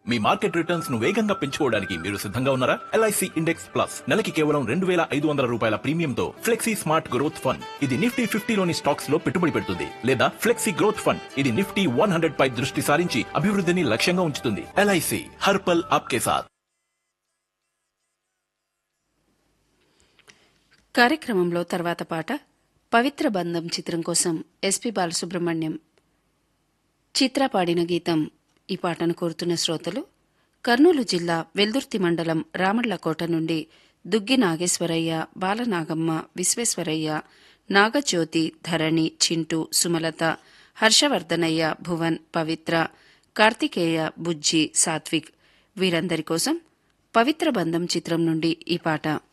మీ market returns ను వేగంగా పెంచుకోవడానికి మీరు సిద్ధంగా ఉన్నారా ఎల్ఐసి ఇండెక్స్ ప్లస్ నెలకి కేవలం రెండు వేల ఐదు వందల రూపాయల ప్రీమియంతో ఫ్లెక్సీ స్మార్ట్ గ్రోత్ ఫండ్ ఇది నిఫ్టీ ఫిఫ్టీలోని స్టాక్స్ లో పెట్టుబడి పెడుతుంది లేదా ఫ్లెక్సీ గ్రోత్ ఫండ్ ఇది నిఫ్టీ వన్ హండ్రెడ్ పై దృష్టి సారించి అభివృద్ధిని లక్ష్యంగా ఉంచుతుంది ఎల్ఐసి హర్పల్ ఆప్కే సాత్ కార్యక్రమంలో తర్వాత పాట పవిత్ర బంధం చిత్రం కోసం ఎస్పి బాలసుబ్రహ్మణ్యం చిత్ర పాడిన గీతం ఈ పాటను కోరుతున్న శ్రోతలు కర్నూలు జిల్లా వెల్దుర్తి మండలం రామళ్లకోట నుండి దుగ్గి నాగేశ్వరయ్య బాలనాగమ్మ విశ్వేశ్వరయ్య నాగజ్యోతి ధరణి చింటూ సుమలత హర్షవర్ధనయ్య భువన్ పవిత్ర కార్తికేయ బుజ్జి సాత్విక్ వీరందరి కోసం పవిత్ర బంధం చిత్రం నుండి ఈ పాట